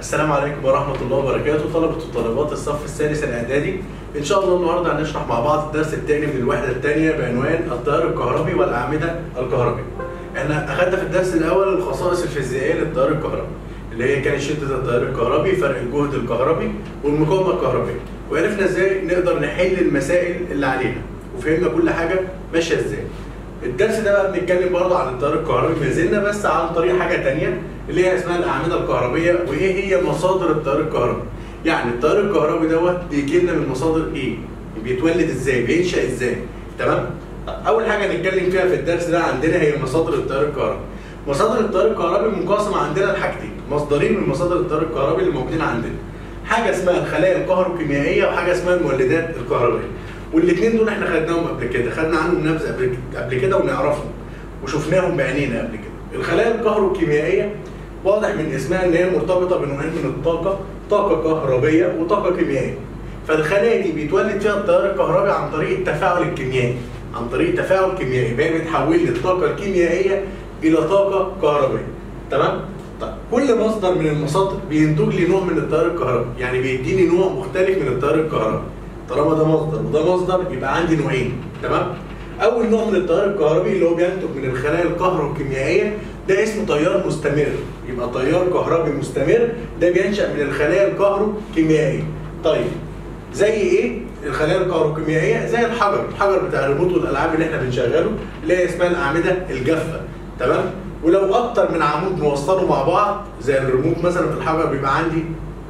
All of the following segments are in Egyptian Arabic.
السلام عليكم ورحمة الله وبركاته طلبة وطالبات الصف الثالث الإعدادي إن شاء الله النهاردة هنشرح مع بعض الدرس الثاني من الوحدة الثانية بعنوان التيار الكهربي والأعمدة الكهربية. إحنا أخدنا في الدرس الأول الخصائص الفيزيائية للتيار الكهربي اللي هي كانت شدة التيار الكهربي، فرق الجهد الكهربي والمقاومة الكهربية. وعرفنا إزاي نقدر نحل المسائل اللي علينا وفهمنا كل حاجة ماشية إزاي. الدرس ده بقى بنتكلم برضه عن التيار الكهربي ما زلنا بس عن طريق حاجه تانية اللي هي اسمها الاعمده الكهربيه وايه هي مصادر التيار الكهربي يعني التيار الكهربي دوت بيجي لنا من مصادر ايه بيتولد ازاي بينشا ازاي تمام اول حاجه نتكلم فيها في الدرس ده عندنا هي مصادر التيار الكهربي مصادر التيار الكهربي منقسمه عندنا لحاجتين مصدرين من مصادر التيار الكهربي اللي موجودين عندنا حاجه اسمها الخلايا الكهروكيميائيه وحاجه اسمها المولدات الكهربائيه والاثنين دول احنا خدناهم قبل كده خدنا عنهم نبذه قبل- قبل كده ونعرفهم وشفناهم بعينينا قبل كده الخلايا الكهروكيميائيه واضح من اسمها ان هي مرتبطه بنوعين من الطاقه طاقه كهربيه وطاقه كيميائيه فالخلايا دي بيتولد فيها التيار الكهربي عن طريق التفاعل الكيميائي عن طريق تفاعل كيميائي بقى بتحول لي الطاقه الكيميائيه الى طاقه كهربائيه تمام طيب كل مصدر من المصادر بينتج لي نوع من التيار الكهربي يعني بيديني نوع مختلف من التيار الكهربي طالما ده مصدر وده مصدر يبقى عندي نوعين تمام اول نوع من التيار الكهربي اللي هو بينتج من الخلايا الكهروكيميائيه ده اسمه تيار مستمر يبقى تيار كهربي مستمر ده بينشا من الخلايا الكهروكيميائيه طيب زي ايه الخلايا الكهروكيميائيه زي الحجر الحجر بتاع الريموت والالعاب اللي احنا بنشغله اللي هي اسمها الاعمده الجافه تمام ولو اكتر من عمود موصله مع بعض زي الريموت مثلا في الحجر بيبقى عندي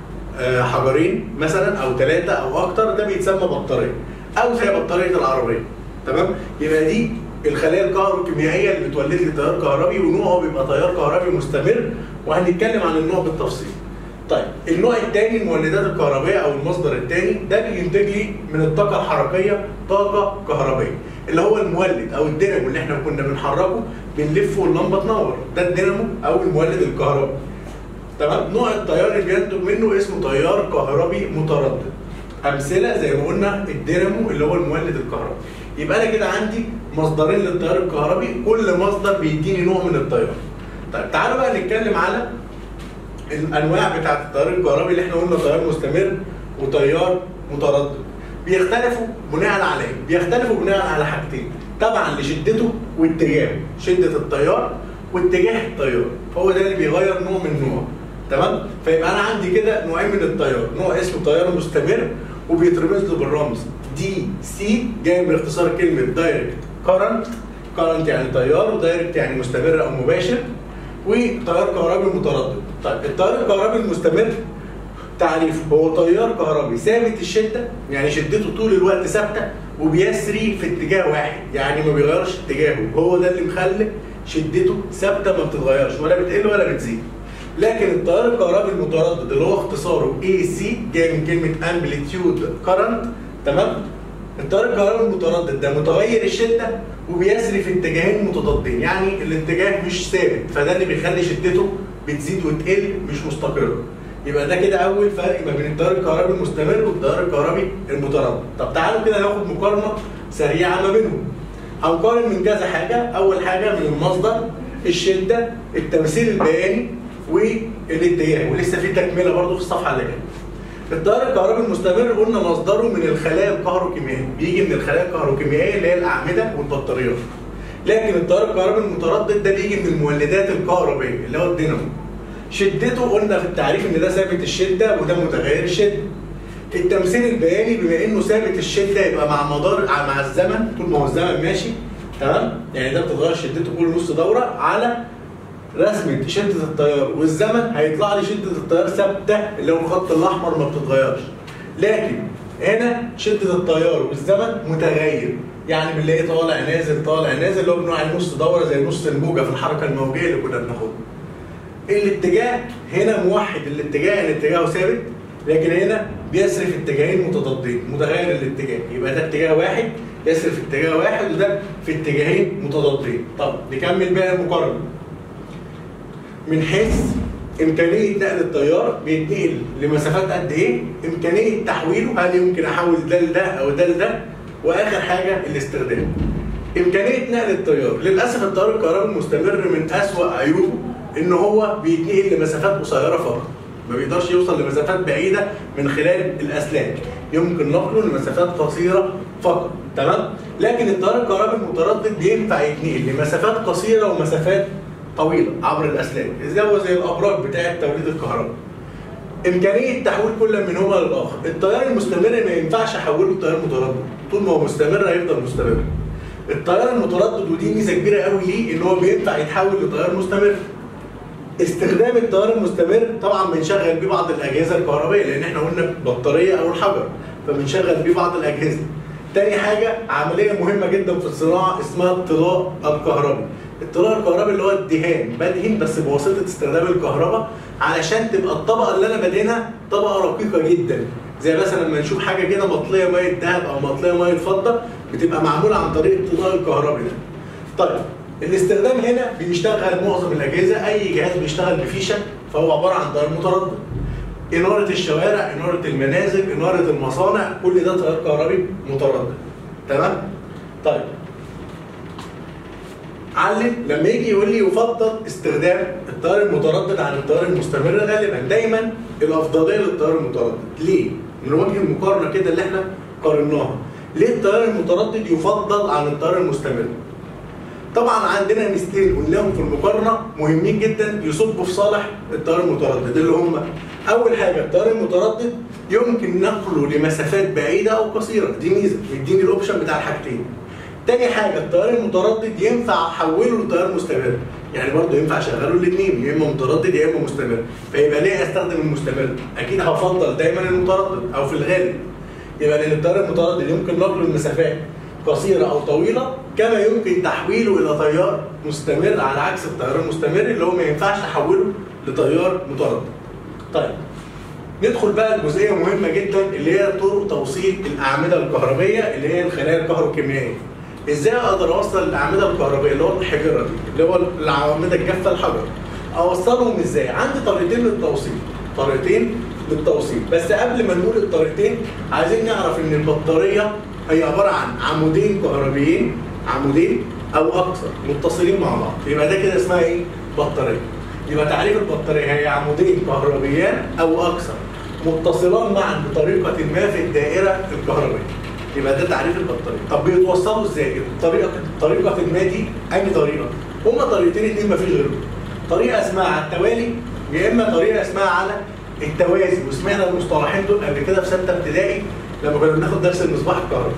آه، حجرين مثلا او ثلاثه او اكتر ده بيتسمى بطاريه او زي بطاريه العربيه تمام يبقى دي الخلايا الكهروكيميائيه اللي بتولد لي تيار كهربي ونوعه بيبقى تيار كهربي مستمر وهنتكلم عن النوع بالتفصيل طيب النوع الثاني المولدات الكهربائيه او المصدر الثاني ده بينتج لي من الطاقه الحركيه طاقه كهربائيه اللي هو المولد او الدينامو اللي احنا كنا بنحركه بنلفه واللمبه تنور ده الدينامو او المولد الكهربي تمام نوع التيار اللي بينتج منه اسمه تيار كهربي متردد امثله زي ما قلنا الدينامو اللي هو المولد الكهربي يبقى انا كده عندي مصدرين للتيار الكهربي كل مصدر بيديني نوع من التيار طيب تعالوا بقى نتكلم على الانواع بتاعت التيار الكهربي اللي احنا قلنا تيار مستمر وتيار متردد بيختلفوا بناء على ايه؟ بيختلفوا بناء على حاجتين طبعا لشدته واتجاهه شده التيار واتجاه التيار فهو ده اللي بيغير نوع من نوع تمام فيبقى انا عندي كده نوعين من التيار نوع اسمه تيار مستمر وبيترمز له بالرمز دي سي جاي من اختصار كلمه دايركت كارنت كارنت يعني تيار ودايركت يعني مستمر او مباشر وتيار كهربي متردد طيب التيار الكهربي المستمر تعريف هو تيار كهربي ثابت الشده يعني شدته طول الوقت ثابته وبيسري في اتجاه واحد يعني ما بيغيرش اتجاهه هو ده اللي مخلي شدته ثابته ما بتتغيرش ولا بتقل ولا بتزيد لكن التيار الكهربي المتردد اللي هو اختصاره AC جاي من كلمه امبليتيود كارنت تمام التيار الكهربي المتردد ده متغير الشده وبيسري في اتجاهين متضادين يعني الاتجاه مش ثابت فده اللي بيخلي شدته بتزيد وتقل مش مستقره يبقى ده كده اول فرق ما بين التيار الكهربي المستمر والتيار الكهربي المتردد طب تعالوا كده ناخد مقارنه سريعه ما بينهم هنقارن من كذا حاجه اول حاجه من المصدر الشده التمثيل البياني والاتجاه ولسه في تكمله برضه في الصفحه اللي جايه التيار الكهربي المستمر قلنا مصدره من الخلايا الكهروكيميائيه بيجي من الخلايا الكهروكيميائيه اللي هي الاعمده والبطاريات لكن التيار الكهربي المتردد ده بيجي من المولدات الكهربائيه اللي هو الدينامو شدته قلنا في التعريف ان ده ثابت الشده وده متغير الشده التمثيل البياني بما انه ثابت الشده يبقى مع مدار مع الزمن طول ما هو الزمن ماشي تمام يعني ده بتتغير شدته كل نص دوره على رسمه شده التيار والزمن هيطلع لي شده التيار ثابته اللي هو الخط الاحمر ما بتتغيرش لكن هنا شده التيار والزمن متغير يعني بنلاقيه طالع نازل طالع نازل اللي هو بنوع نص دوره زي نص الموجه في الحركه الموجيه اللي كنا بناخدها الاتجاه هنا موحد الاتجاه يعني اتجاهه ثابت لكن هنا بيسري في اتجاهين متضادين متغير الاتجاه يبقى ده اتجاه واحد يسري في اتجاه واحد وده في اتجاهين متضادين طب نكمل بقى المقارنه من حيث امكانيه نقل التيار بيتنقل لمسافات قد ايه امكانيه تحويله هل يمكن احول ده لده او ده لده واخر حاجه الاستخدام امكانيه نقل التيار للاسف التيار الكهربي المستمر من اسوا عيوبه ان هو بيتنقل لمسافات قصيره فقط ما بيقدرش يوصل لمسافات بعيده من خلال الاسلاك يمكن نقله لمسافات قصيره فقط تمام لكن التيار الكهربي المتردد ينفع يتنقل لمسافات قصيره ومسافات طويله عبر الاسلاك زي هو زي الابراج بتاعه توليد الكهرباء امكانيه تحويل كل منهما للاخر التيار المستمر ما ينفعش احوله لتيار متردد طول ما هو مستمر هيفضل مستمر التيار المتردد ودي ميزه كبيره قوي ليه ان هو بينفع يتحول لتيار مستمر استخدام التيار المستمر طبعا بنشغل بيه بعض الاجهزه الكهربائيه لان احنا قلنا بطاريه او الحجر فبنشغل بيه بعض الاجهزه تاني حاجه عمليه مهمه جدا في الصناعه اسمها الطلاء الكهربي الطلاء الكهربي اللي هو الدهان بدهن بس بواسطه استخدام الكهرباء علشان تبقى الطبقه اللي انا بدهنها طبقه رقيقه جدا زي مثلا لما نشوف حاجه كده مطليه ميه ذهب او مطليه ميه فضه بتبقى معموله عن طريق الطلاء الكهربي ده. طيب الاستخدام هنا بيشتغل معظم الاجهزه اي جهاز بيشتغل بفيشه فهو عباره عن تيار متردد. اناره الشوارع، اناره المنازل، اناره المصانع، كل ده تيار كهربي متردد. تمام؟ طيب علم لما يجي يقول لي يفضل استخدام التيار المتردد عن التيار المستمر غالبا دايما الافضليه للتيار المتردد ليه؟ من وجه المقارنه كده اللي احنا قارناها ليه التيار المتردد يفضل عن التيار المستمر؟ طبعا عندنا ميزتين قلناهم في المقارنه مهمين جدا يصبوا في صالح التيار المتردد اللي هم اول حاجه التيار المتردد يمكن نقله لمسافات بعيده او قصيره دي ميزه مديني الاوبشن بتاع الحاجتين تاني حاجه التيار المتردد ينفع احوله لتيار مستمر يعني برضه ينفع اشغله الاثنين يا اما متردد يا اما مستمر فيبقى ليه استخدم المستمر اكيد هفضل دايما المتردد او في الغالب يبقى لان التيار المتردد يمكن نقله لمسافات قصيره او طويله كما يمكن تحويله الى تيار مستمر على عكس التيار المستمر اللي هو ما ينفعش احوله لتيار متردد طيب ندخل بقى الجزئيه مهمه جدا اللي هي طرق توصيل الاعمده الكهربيه اللي هي الخلايا الكهروكيميائيه ازاي اقدر اوصل الاعمده الكهربائيه اللي هو الحجره دي اللي هو الاعمده الجافه الحجر اوصلهم ازاي عندي طريقتين للتوصيل طريقتين للتوصيل بس قبل ما نقول الطريقتين عايزين نعرف ان البطاريه هي عباره عن عمودين كهربيين عمودين او اكثر متصلين مع بعض يبقى ده كده اسمها ايه بطاريه يبقى تعريف البطاريه هي عمودين كهربيان او اكثر متصلان معا بطريقه ما في الدائره الكهربائيه يبقى ده تعريف البطاريه طب بيتوصلوا ازاي طريقه طريقه ما دي انهي طريقه هما طريقتين اتنين مفيش غيرهم طريقه اسمها على التوالي يا اما طريقه اسمها على التوازي وسمعنا المصطلحين دول قبل كده في سته ابتدائي لما كنا بناخد درس المصباح الكهربائي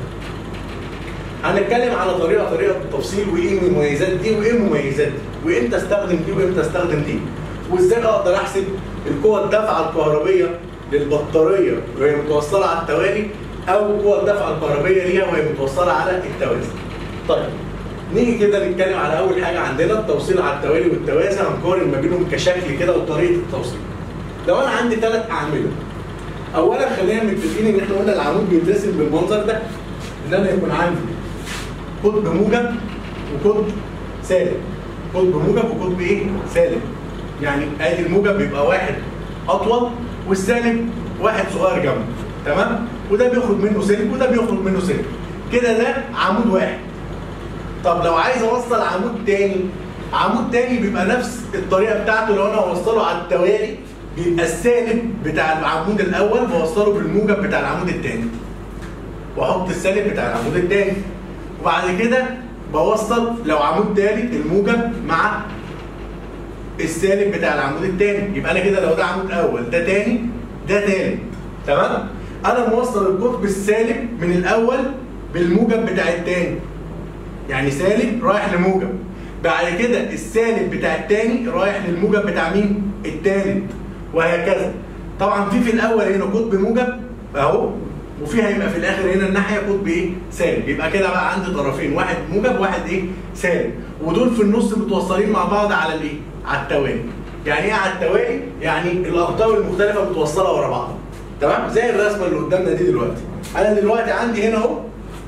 هنتكلم على طريقه طريقه التفصيل وايه المميزات دي وايه المميزات دي وامتى استخدم دي وامتى استخدم دي وازاي اقدر احسب القوه الدافعه الكهربيه للبطاريه وهي متوصله على التوالي او قوه الدفعه الكهربيه ليها وهي متوصله على التوازي. طيب نيجي كده نتكلم على اول حاجه عندنا التوصيل على التوالي والتوازي هنقارن ما بينهم كشكل كده وطريقه التوصيل. لو انا عندي ثلاث اعمده اولا خلينا متفقين ان احنا قلنا العمود بيترسم بالمنظر ده ان انا يكون عندي قطب موجب وقطب سالب قطب موجب وقطب ايه؟ سالب يعني ادي الموجب بيبقى واحد اطول والسالب واحد صغير جنبه تمام؟ وده بيخرج منه سلك وده بيخرج منه سلك كده ده عمود واحد طب لو عايز اوصل عمود تاني عمود تاني بيبقى نفس الطريقه بتاعته لو انا اوصله على التوالي بيبقى السالب بتاع العمود الاول بوصله بالموجب بتاع العمود الثاني واحط السالب بتاع العمود الثاني وبعد كده بوصل لو عمود ثالث الموجب مع السالب بتاع العمود الثاني يبقى انا كده لو ده عمود اول ده ثاني ده ثالث تمام انا موصل القطب السالب من الاول بالموجب بتاع الثاني يعني سالب رايح لموجب بعد كده السالب بتاع الثاني رايح للموجب بتاع مين الثالث وهكذا طبعا في في الاول هنا قطب موجب اهو وفي هيبقى في الاخر هنا الناحيه قطب ايه سالب يبقى كده بقى عندي طرفين واحد موجب واحد ايه سالب ودول في النص متوصلين مع بعض على الايه على التوالي يعني ايه على التوالي يعني الاقطاب المختلفه متوصله ورا بعض تمام زي الرسمه اللي قدامنا دي دلوقتي انا دلوقتي عندي هنا اهو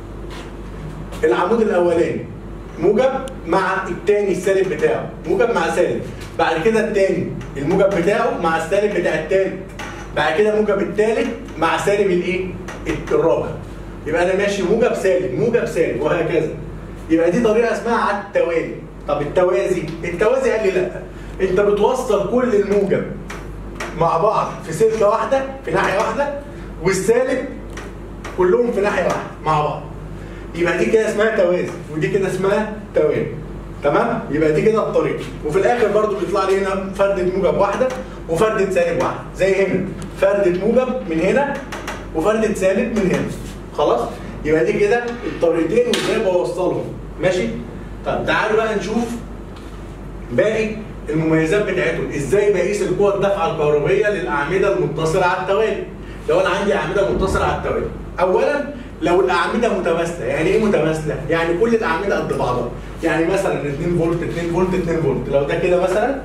العمود الاولاني موجب مع الثاني السالب بتاعه موجب مع سالب بعد كده الثاني الموجب بتاعه مع السالب بتاع الثالث بعد كده موجب الثالث مع سالب الايه الرابع يبقى انا ماشي موجب سالب موجب سالب وهكذا يبقى دي طريقه اسمها على التوالي طب التوازي التوازي قال لي لا انت بتوصل كل الموجب مع بعض في سلكه واحده في ناحيه واحده والسالب كلهم في ناحيه واحده مع بعض يبقى دي كده اسمها توازي ودي كده اسمها توازي تمام يبقى دي كده الطريق وفي الاخر برضو بيطلع لي هنا فردة موجب واحده وفردة سالب واحده زي هنا فردة موجب من هنا وفردة سالب من هنا خلاص يبقى دي كده الطريقتين وازاي بوصلهم ماشي طب تعالوا بقى نشوف باقي المميزات بتاعتهم ازاي بقيس القوه الدافعه الكهربيه للاعمده المتصله على التوالي لو انا عندي اعمده متصله على التوالي اولا لو الاعمده متماثله يعني ايه متماثله يعني كل الاعمده قد بعضها يعني مثلا 2 فولت 2 فولت 2 فولت لو ده كده مثلا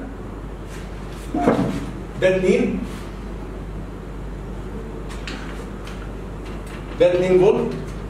ده 2 ده 2 فولت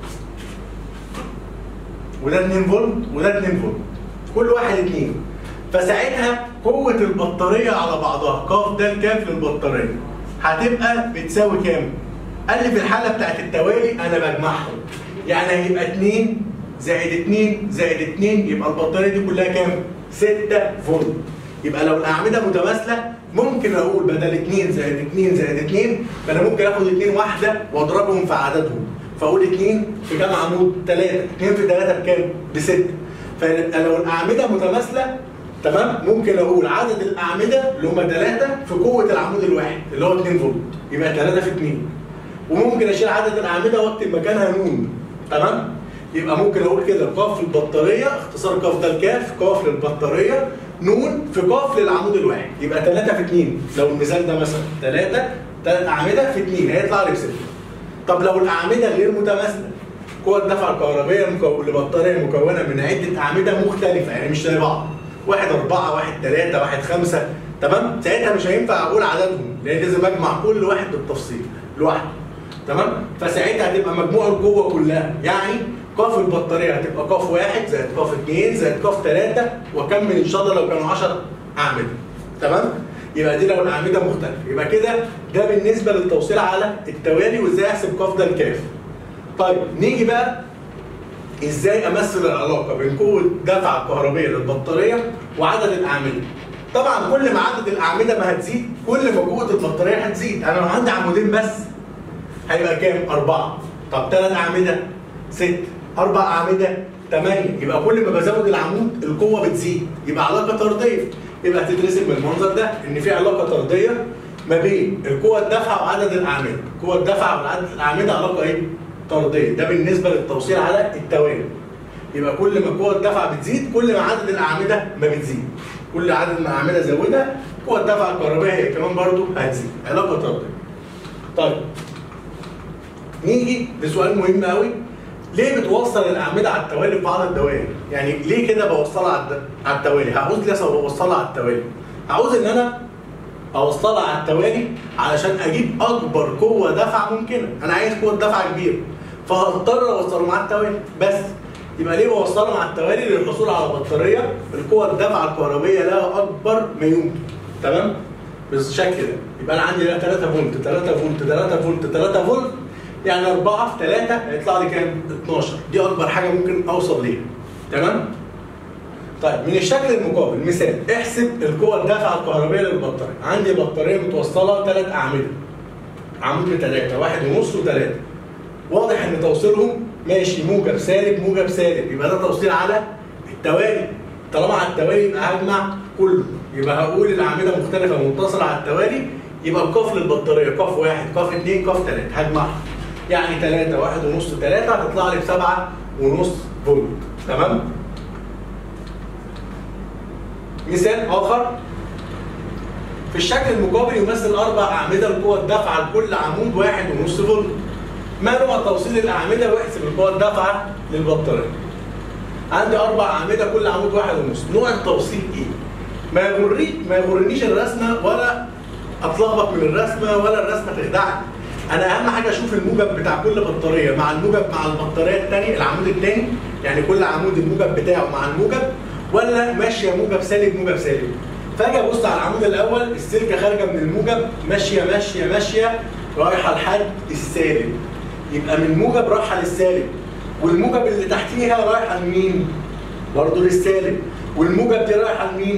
وده 2 فولت وده 2 فولت كل واحد 2 فساعتها قوة البطارية على بعضها ق ده الكاف للبطارية هتبقى بتساوي كام؟ قال لي في الحالة بتاعت التوالي أنا بجمعهم يعني هيبقى 2 زائد 2 زائد 2 يبقى البطارية دي كلها كام؟ 6 فولت يبقى لو الأعمدة متماثلة ممكن أقول بدل 2 زائد 2 زائد 2 فأنا ممكن آخد 2 واحدة وأضربهم في عددهم فأقول 2 في كام عمود؟ 3 2 في 3 بكام؟ ب 6 فلو الأعمدة متماثلة تمام ممكن اقول عدد الاعمده اللي هم ثلاثه في قوه العمود الواحد اللي هو 2 فولت يبقى 3 في 2 وممكن اشيل عدد الاعمده واكتب مكانها نون تمام يبقى ممكن اقول كده قاف البطاريه اختصار قاف ده الكاف قاف للبطاريه نون في قاف للعمود الواحد يبقى 3 في 2 لو المثال ده مثلا 3 ثلاث اعمده في 2 هيطلع لي ب 6 طب لو الاعمده غير متماثله قوة الدفع الكهربية مكو... لبطارية مكونة من عدة أعمدة مختلفة يعني مش زي بعض واحد أربعة واحد ثلاثة واحد خمسة تمام ساعتها مش هينفع أقول عددهم لأن لازم أجمع كل واحد بالتفصيل لوحده تمام فساعتها هتبقى مجموع القوة كلها يعني قاف البطارية هتبقى قاف واحد زائد قاف اثنين زائد قاف ثلاثة وأكمل إن شاء الله لو كانوا 10 أعمدة تمام يبقى دي لو الأعمدة مختلفة يبقى كده ده بالنسبة للتوصيل على التوالي وإزاي أحسب قاف ده الكاف طيب نيجي بقى ازاي امثل العلاقه بين قوه الدفعه الكهربيه للبطاريه وعدد الاعمده. طبعا كل ما عدد الاعمده ما هتزيد كل ما قوه البطاريه هتزيد، انا لو عندي عمودين بس هيبقى كام؟ أربعة. طب ثلاث أعمدة ست، أربع أعمدة ثمانية، يبقى كل ما بزود العمود القوة بتزيد، يبقى علاقة طردية. يبقى هتدرسم بالمنظر ده إن في علاقة طردية ما بين القوة الدافعة وعدد الأعمدة، القوة الدافعة وعدد الأعمدة علاقة إيه؟ طرديه ده بالنسبه للتوصيل على التوالي يبقى كل ما قوه الدفع بتزيد كل ما عدد الاعمده ما بتزيد كل عدد من الاعمده زودها قوه الدفع الكهربائيه هي كمان برضو هتزيد علاقه طرديه طيب نيجي لسؤال مهم قوي ليه بتوصل الاعمده على التوالي في بعض الدوائر يعني ليه كده بوصلها على التوالي هعوز ليه بوصلها على التوالي عاوز ان انا اوصلها على التوالي علشان اجيب اكبر قوه دفع ممكنه انا عايز قوه دفع كبيره فهضطر اوصلهم على التوالي بس يبقى ليه بوصلهم على التوالي للحصول على بطاريه القوه الدفع الكهربيه لها اكبر ما يمكن تمام بالشكل ده يبقى انا عندي 3 فولت 3 فولت 3 فولت 3 فولت يعني 4 في 3 هيطلع لي كام 12 دي اكبر حاجه ممكن اوصل ليها تمام طيب من الشكل المقابل مثال احسب القوة الدافعة الكهربية للبطارية عندي بطارية متوصلة ثلاث أعمدة عمود بثلاثة واحد ونص وثلاثة واضح إن توصيلهم ماشي موجب سالب موجب سالب يبقى ده توصيل على التوالي طالما على التوالي يبقى هجمع كله يبقى هقول الأعمدة مختلفة متصلة على التوالي يبقى القاف للبطارية قاف واحد قاف اثنين قاف ثلاثة هجمعهم يعني ثلاثة واحد ونص ثلاثة هتطلع لي بسبعة ونص فولت تمام؟ مثال اخر في الشكل المقابل يمثل اربع اعمده لقوه الدفعه لكل عمود واحد ونص فولت. ما نوع توصيل الاعمده واحسب القوه الدفعه للبطاريه. عندي اربع اعمده كل عمود واحد ونص، نوع التوصيل ايه؟ ما يغرني ما يغرنيش الرسمه ولا اتلخبط من الرسمه ولا الرسمه تخدعني. انا اهم حاجه اشوف الموجب بتاع كل بطاريه مع الموجب مع البطاريه الثانيه العمود الثاني يعني كل عمود الموجب بتاعه مع الموجب ولا ماشيه موجب سالب موجب سالب فاجي ابص على العمود الاول السلكه خارجه من الموجب ماشيه ماشيه ماشيه رايحه لحد السالب يبقى من موجب رايحه للسالب والموجب اللي تحتيها رايحه لمين؟ برضه للسالب والموجب دي رايحه لمين؟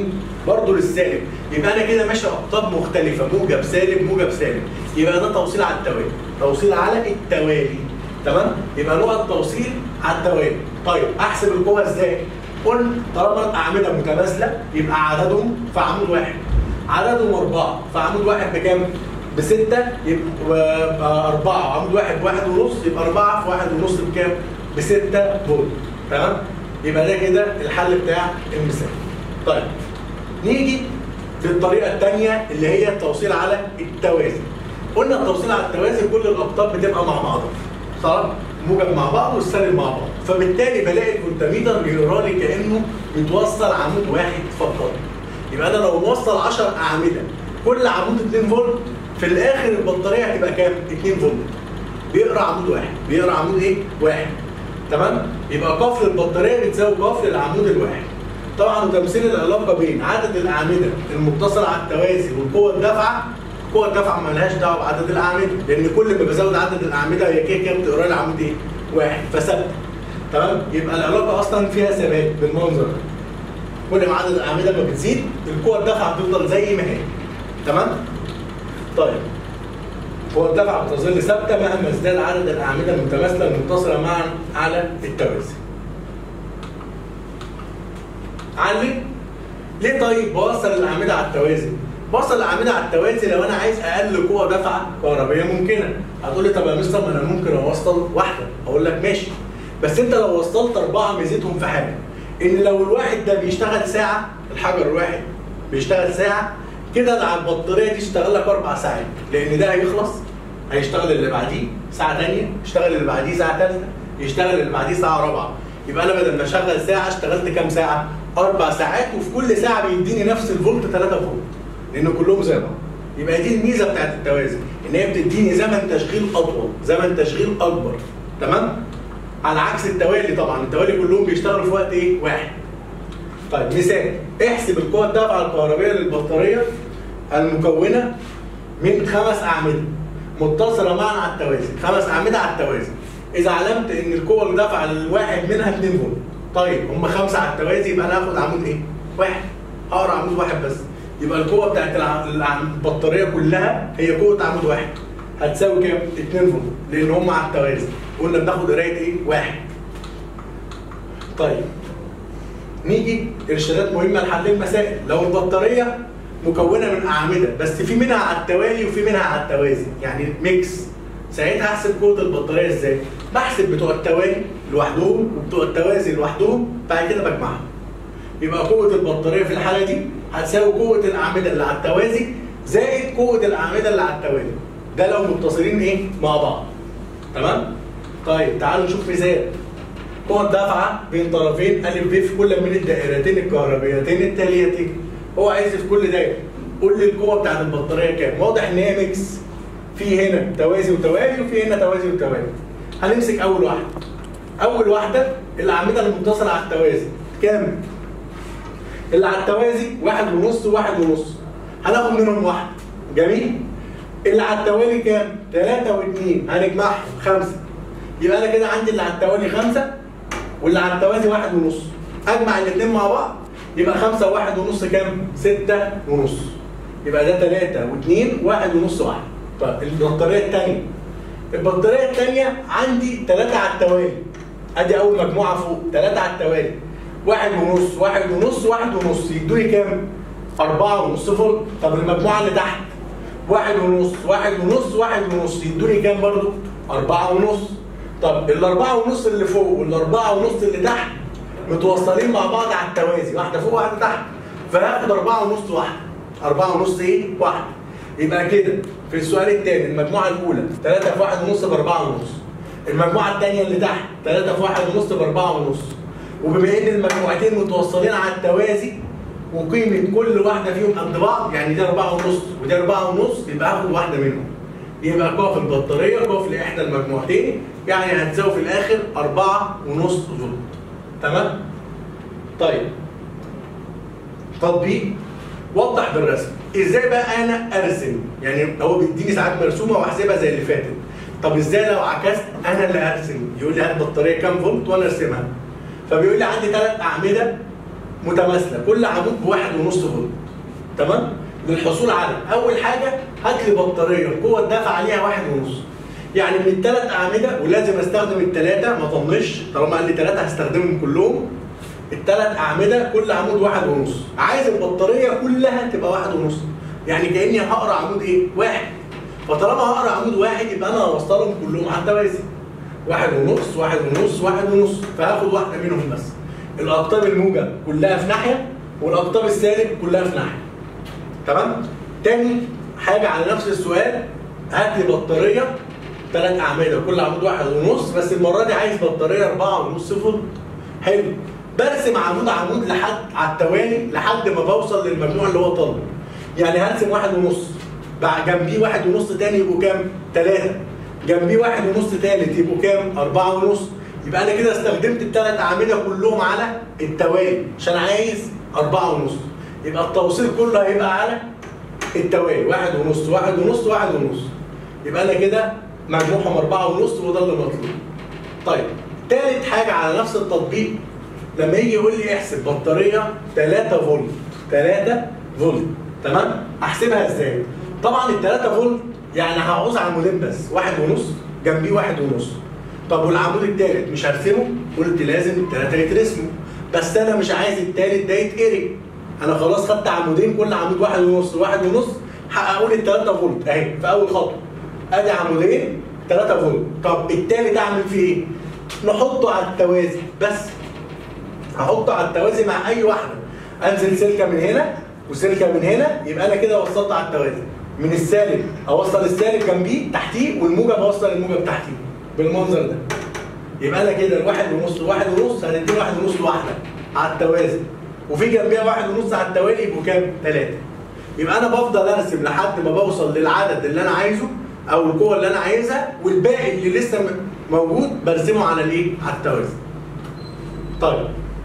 برضه للسالب يبقى انا كده ماشي اقطاب مختلفه موجب سالب موجب سالب يبقى ده توصيل على التوالي توصيل على التوالي تمام يبقى نقط توصيل على التوالي طيب احسب القوه ازاي قلنا طالما الاعمده متماثله يبقى عددهم في عمود واحد عددهم اربعه في عمود واحد بكام بستة يبقى أربعة عمود واحد واحد ونص يبقى أربعة في واحد ونص بكام؟ بستة فولت تمام؟ يبقى ده كده الحل بتاع المثال. طيب نيجي للطريقة الثانية اللي هي التوصيل على التوازي. قلنا التوصيل على التوازي كل الأقطاب بتبقى مع بعضها. صح؟ موجب مع بعض والسالب مع بعض، فبالتالي بلاقي الفولتميتر بيقرا لي كأنه متوصل عمود واحد فقط. يبقى أنا لو موصل 10 أعمدة كل عمود 2 فولت في الاخر البطاريه هتبقى كام؟ 2 فولت. بيقرا عمود واحد، بيقرا عمود ايه؟ واحد. تمام؟ يبقى قفل البطاريه بتساوي قفل العمود الواحد. طبعا وتمثيل العلاقه بين عدد الاعمده المتصله على التوازي والقوه الدافعه قوه الدفع ما لهاش دعوه بعدد الاعمده لان كل ما بزود عدد الاعمده هي كده كده بتقرا لي عمود ايه؟ واحد فثابته. تمام؟ يبقى العلاقه اصلا فيها ثبات بالمنظر ده. كل ما عدد الاعمده ما بتزيد القوه الدافعه بتفضل زي ما هي. تمام؟ طيب هو الدفعة بتظل ثابتة مهما ازداد عدد الأعمدة المتماثلة المتصلة معا على التوازي. علم ليه طيب بوصل الأعمدة على التوازي؟ بوصل الأعمدة على التوازي لو أنا عايز أقل قوة دفعة كهربية ممكنة. هتقول لي طب يا مستر ما أنا ممكن أوصل واحدة، أقول لك ماشي. بس أنت لو وصلت أربعة ميزتهم في حاجة. إن لو الواحد ده بيشتغل ساعة، الحجر الواحد بيشتغل ساعة، كده على البطاريه دي اشتغل لك اربع ساعات لان ده هيخلص هيشتغل اللي بعديه ساعه ثانيه يشتغل اللي بعديه ساعه ثالثه يشتغل اللي بعديه ساعه رابعه يبقى انا بدل ما اشغل ساعه اشتغلت كام ساعه؟ اربع ساعات وفي كل ساعه بيديني نفس الفولت 3 فولت لان كلهم زي بعض يبقى دي الميزه بتاعت التوازي ان هي بتديني زمن تشغيل اطول زمن تشغيل اكبر تمام؟ على عكس التوالي طبعا التوالي كلهم بيشتغلوا في وقت ايه؟ واحد طيب مثال احسب القوة الدافعة الكهربية للبطارية المكونة من خمس أعمدة متصلة معا على التوازي، خمس أعمدة على التوازي. إذا علمت إن القوة الدافعة للواحد منها 2 فولت. طيب هم خمسة على التوازي يبقى أنا هاخد عمود إيه؟ واحد. هقرا عمود واحد بس. يبقى القوة بتاعت الع- البطارية كلها هي قوة عمود واحد. هتساوي كام؟ 2 فولت لأن هم على التوازي. قلنا بناخد قراية إيه؟ واحد. طيب نيجي ارشادات مهمه لحل المسائل لو البطاريه مكونه من اعمده بس في منها على التوالي وفي منها على التوازي يعني ميكس ساعتها احسب قوه البطاريه ازاي بحسب بتوع التوالي لوحدهم وبتوع التوازي لوحدهم بعد كده بجمعهم يبقى قوه البطاريه في الحاله دي هتساوي قوه الاعمده اللي على التوازي زائد قوه الاعمده اللي على التوالي ده لو متصلين ايه مع بعض تمام طيب تعالوا نشوف مثال قوة دافعة بين طرفين أ ب في كل من الدائرتين الكهربيتين التاليتين. هو عايز في كل دايرة. قول لي القوة بتاعت البطارية كام؟ واضح إن هي ميكس. في هنا توازي وتوالي وفي هنا توازي وتوالي. هنمسك أول واحدة. أول واحدة الأعمدة المتصلة على التوازي. كام؟ اللي على التوازي واحد ونص وواحد ونص. هناخد منهم واحدة. جميل؟ اللي على التوالي كام؟ ثلاثة واثنين هنجمعهم خمسة. يبقى أنا كده عندي اللي على التوالي خمسة واللي على التوازي واحد ونص اجمع الاثنين مع بعض يبقى خمسة وواحد ونص كام؟ ستة ونص يبقى ده ثلاثة واثنين واحد ونص واحد طيب البطارية الثانية البطارية الثانية عندي ثلاثة على التوالي ادي أول مجموعة فوق ثلاثة على التوالي واحد ونص واحد ونص واحد ونص يدوني كام؟ أربعة ونص فولت طب المجموعة اللي تحت واحد ونص واحد ونص واحد ونص يدوني كام برضو؟ أربعة ونص طب الأربعة ونص اللي فوق والأربعة ونص اللي تحت متوصلين مع بعض على التوازي واحدة فوق واحدة تحت فهاخد أربعة ونص واحدة أربعة ونص إيه؟ واحدة يبقى كده في السؤال الثاني المجموعة الأولى 3 في واحد ونص بأربعة ونص المجموعة الثانية اللي تحت 3 في واحد ونص بأربعة ونص وبما إن المجموعتين متوصلين على التوازي وقيمة كل واحدة فيهم قد بعض يعني دي أربعة ونص ودي أربعة ونص يبقى هاخد واحدة منهم يبقى قاف البطارية قاف لإحدى المجموعتين يعني هتساوي في الآخر أربعة ونص فولت تمام؟ طيب تطبيق وضح بالرسم ازاي بقى انا ارسم يعني هو بيديني ساعات مرسومه واحسبها زي اللي فاتت طب ازاي لو عكست انا اللي ارسم يقول لي هات بطاريه كام فولت وانا ارسمها فبيقول لي عندي ثلاث اعمده متماثله كل عمود بواحد ونص فولت تمام للحصول على اول حاجه هات لي بطاريه القوه الدافع عليها واحد ونص يعني من الثلاث اعمده ولازم استخدم الثلاثه ما طنش طالما قال لي ثلاثه هستخدمهم كلهم الثلاث اعمده كل عمود واحد ونص عايز البطاريه كلها تبقى واحد ونص يعني كاني هقرا عمود ايه واحد فطالما هقرا عمود واحد يبقى انا هوصلهم كلهم على التوازي واحد ونص واحد ونص واحد ونص فهاخد واحده منهم بس الاقطاب الموجب كلها في ناحيه والاقطاب السالب كلها في ناحيه تمام تاني حاجه على نفس السؤال هات لي بطاريه ثلاث اعمده كل عمود واحد ونص بس المره دي عايز بطاريه أربعة ونص فولت حلو برسم عمود عمود لحد على التوالي لحد ما بوصل للمجموع اللي هو طالبه يعني هرسم واحد ونص بعد جنبيه واحد ونص تاني يبقوا كام؟ ثلاثة جنبيه واحد ونص تالت يبقوا كام؟ أربعة ونص يبقى أنا كده استخدمت الثلاث أعمدة كلهم على التوالي عشان عايز أربعة ونص يبقى التوصيل كله هيبقى على التوالي واحد ونص واحد ونص واحد ونص يبقى أنا كده مجموعهم أربعة ونص وده اللي مطلوب طيب تالت حاجة على نفس التطبيق لما يجي يقول لي احسب بطارية 3 فولت 3 فولت تمام؟ احسبها ازاي؟ طبعا ال 3 فولت يعني هعوز عمودين بس واحد ونص جنبيه واحد ونص طب والعمود التالت مش هرسمه؟ قلت لازم التلاتة يترسموا بس انا مش عايز التالت ده يتقري انا خلاص خدت عمودين كل عمود واحد ونص واحد ونص حققوا لي ال 3 فولت اهي في اول خطوه ادي عمودين 3 فولت طب التالت اعمل فيه ايه؟ نحطه على التوازي بس هحطه على التوازي مع اي واحده انزل سلكه من هنا وسلكه من هنا يبقى انا كده وصلت على التوازي من السالب اوصل السالب جنبيه تحتيه والموجب اوصل الموجب تحتيه بالمنظر ده يبقى انا كده الواحد ونص واحد ونص هنديله واحد ونص لوحده على التوازي وفي جنبيها واحد ونص على التوالي يبقوا كام؟ ثلاثه يبقى انا بفضل ارسم لحد ما بوصل للعدد اللي انا عايزه او القوه اللي انا عايزها والباقي اللي لسه موجود برسمه على الايه؟ على التوازي. طيب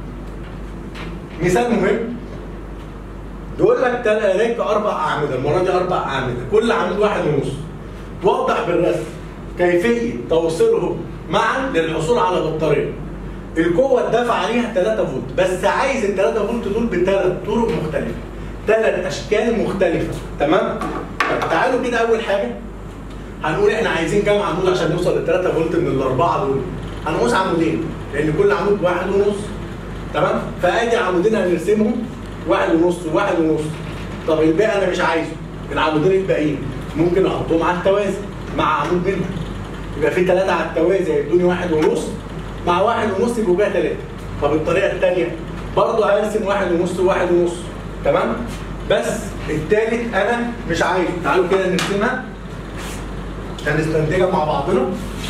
مثال مهم بيقول لك لديك اربع اعمده المره دي اربع اعمده كل عمود واحد ونص وضح بالرسم كيفيه توصيلهم معا للحصول على بطاريه القوه الدافع عليها 3 فولت بس عايز ال 3 فولت دول بثلاث طرق مختلفه ثلاث اشكال مختلفه تمام طب تعالوا كده اول حاجه هنقول احنا عايزين كام عمود عشان نوصل لل 3 فولت من الاربعه دول هنقص عمودين لان كل عمود واحد ونص تمام فادي عمودين هنرسمهم واحد ونص وواحد ونص طب الباقي انا مش عايزه العمودين الباقيين ممكن احطهم على التوازي مع عمود منهم يبقى في ثلاثه على التوازي هيدوني واحد ونص مع واحد ونص يبقوا بقى ثلاثه طب الطريقه الثانيه برضه هرسم واحد ونص وواحد ونص تمام بس الثالث انا مش عايزه تعالوا كده نرسمها هنستنتجها مع بعضنا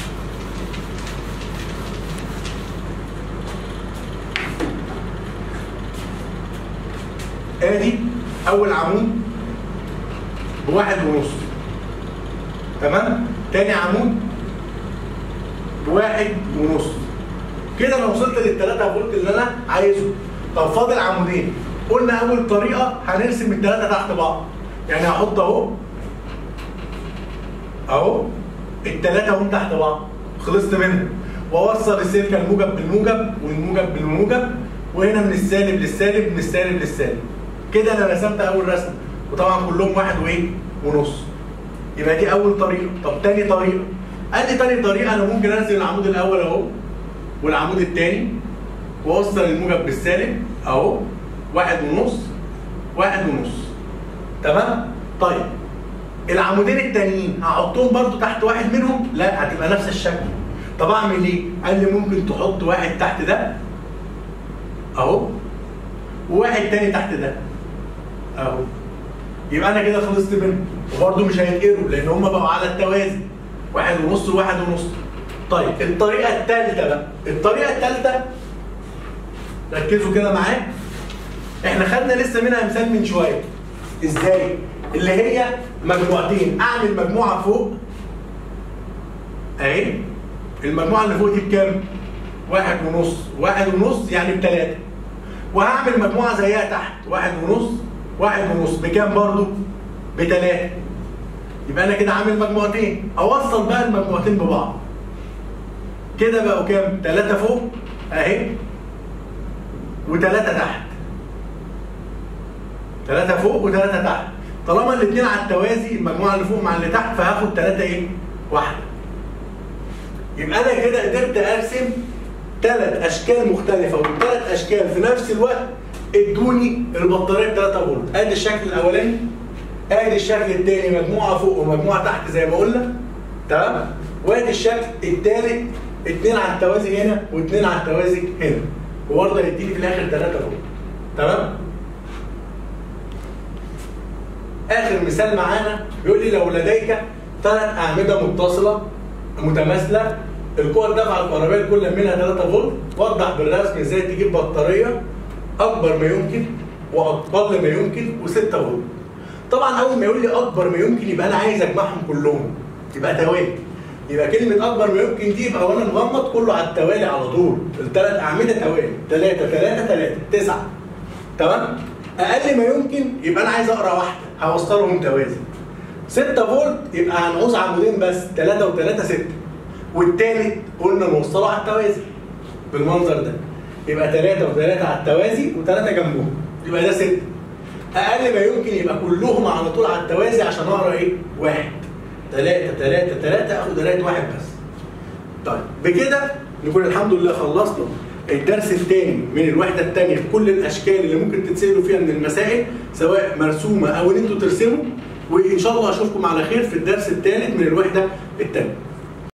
ادي اول عمود بواحد ونص تمام تاني عمود بواحد ونص كده انا وصلت للثلاثة فولت اللي انا عايزه طب فاضل عمودين قلنا اول طريقه هنرسم الثلاثه تحت بعض يعني هحط اهو اهو الثلاثه هم تحت بعض خلصت منهم واوصل السلكه الموجب بالموجب والموجب بالموجب وهنا من السالب للسالب من السالب للسالب كده انا رسمت اول رسمه وطبعا كلهم واحد وايه ونص يبقى دي اول طريقه طب تاني طريقه قال لي تاني طريقه انا ممكن انزل العمود الاول اهو والعمود الثاني واوصل الموجب بالسالب اهو واحد ونص واحد ونص تمام طيب العمودين التانيين هحطهم برضو تحت واحد منهم لا هتبقى نفس الشكل طب اعمل ايه قال لي ممكن تحط واحد تحت ده اهو وواحد تاني تحت ده اهو يبقى انا كده خلصت منهم وبرضه مش هيتقروا لان هم بقوا على التوازي واحد ونص وواحد ونص طيب الطريقه الثالثه بقى الطريقه الثالثه ركزوا كده معايا احنا خدنا لسه منها مثال من شويه ازاي اللي هي مجموعتين اعمل مجموعه فوق اهي المجموعه اللي فوق دي بكام واحد ونص واحد ونص يعني بثلاثه وهعمل مجموعه زيها تحت واحد ونص واحد ونص بكام برضو بثلاثه يبقى انا كده عامل مجموعتين اوصل بقى المجموعتين ببعض كده بقوا كام ثلاثه فوق اهي وثلاثه تحت ثلاثة فوق وثلاثة تحت طالما الاثنين على التوازي المجموعة اللي فوق مع اللي تحت فهاخد ثلاثة ايه؟ واحدة يبقى انا كده قدرت ارسم ثلاث اشكال مختلفة والثلاث اشكال في نفس الوقت ادوني البطارية ب 3 فولت ادي الشكل الاولاني ادي الشكل الثاني مجموعة فوق ومجموعة تحت زي ما قلنا تمام وادي الشكل الثالث اثنين على التوازي هنا واثنين على التوازي هنا وبرضه هيديني في الاخر 3 فولت تمام اخر مثال معانا بيقول لي لو لديك ثلاث اعمده متصله متماثله القوى الدفعه الكهربائيه كل منها 3 فولت وضح بالرسم ازاي تجيب بطاريه اكبر ما يمكن واقل ما يمكن و6 فولت طبعا اول ما يقول لي اكبر ما يمكن يبقى انا عايز اجمعهم كلهم يبقى توالي يبقى كلمة أكبر ما يمكن دي يبقى وأنا مغمض كله على التوالي على طول، الثلاث أعمدة توالي، ثلاثة ثلاثة ثلاثة، تسعة. تمام؟ أقل ما يمكن يبقى أنا عايز أقرأ واحدة، هوصلهم توازي. 6 فولت يبقى هنعوز عمودين بس، 3 و3 6. والتالت قلنا نوصله على التوازي. بالمنظر ده. يبقى 3 و3 على التوازي و3 جنبهم. يبقى ده 6. أقل ما يمكن يبقى كلهم على طول على التوازي عشان أقرأ إيه؟ واحد. ثلاثة ثلاثة ثلاثة اخد قراية واحد بس. طيب بكده نكون الحمد لله خلصنا الدرس الثاني من الوحدة الثانية بكل الأشكال اللي ممكن تتسألوا فيها من المسائل سواء مرسومة أو إن أنتوا ترسموا وإن شاء الله أشوفكم على خير في الدرس الثالث من الوحدة الثانية.